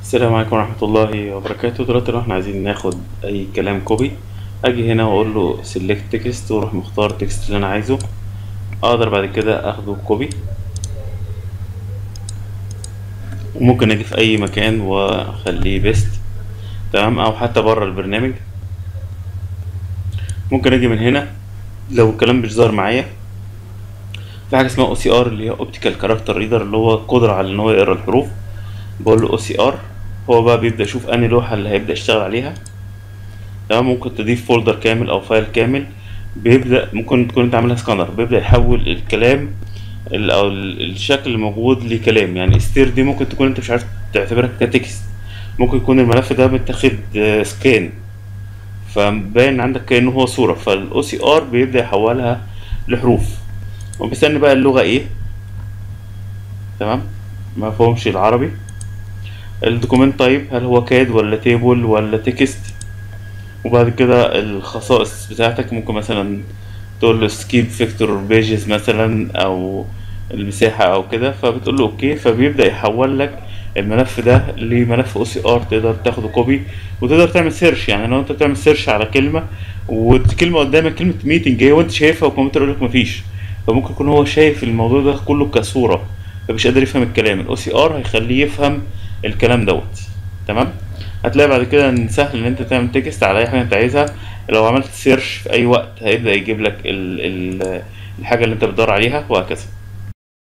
السلام عليكم ورحمة الله وبركاته دلوقتي لو احنا عايزين ناخد أي كلام كوبي أجي هنا وأقول له select text وأروح مختار التكست اللي أنا عايزه أقدر بعد كده أخده كوبي وممكن أجي في أي مكان وأخليه بيست تمام أو حتى بره البرنامج ممكن أجي من هنا لو الكلام مش ظاهر معايا في حاجة اسمها OCR اللي هي Optical Character Reader اللي هو قدرة على إن هو يقرا الحروف بقول له OCR هو بقى بيبدأ يشوف أنهي لوحة اللي هيبدأ يشتغل عليها تمام ممكن تضيف فولدر كامل أو فايل كامل بيبدأ ممكن تكون أنت عاملها سكانر بيبدأ يحول الكلام ال- أو ال- الشكل الموجود لكلام يعني استير دي ممكن تكون أنت مش عارف تعتبرها كتكست ممكن يكون الملف ده متاخد آه، سكان فباين عندك كأنه هو صورة فالاو سي ار بيبدأ يحولها لحروف وبيستني بقى اللغة ايه تمام ما فهمش العربي الدوكيمنت تايب هل هو كاد ولا تيبل ولا تكست وبعد كده الخصائص بتاعتك ممكن مثلا تقول له سكيب فيكتور بيجز مثلا او المساحة او كده فبتقول له اوكي فبيبدأ يحول لك الملف ده لملف او سي ار تقدر تاخده كوبي وتقدر تعمل سيرش يعني لو انت بتعمل سيرش على كلمة والكلمة قدامك كلمة ميتنج ايه وانت شايفها والكمبيوتر يقول لك مفيش فممكن يكون هو شايف الموضوع ده كله كصورة فمش قادر يفهم الكلام الاو سي ار هيخليه يفهم الكلام دوت تمام هتلاقي بعد كده ان سهل ان انت تعمل تكست على اي حاجه انت عايزها لو عملت سيرش في اي وقت هيبدا يجيب لك ال ال الحاجه اللي انت بتدور عليها وهكذا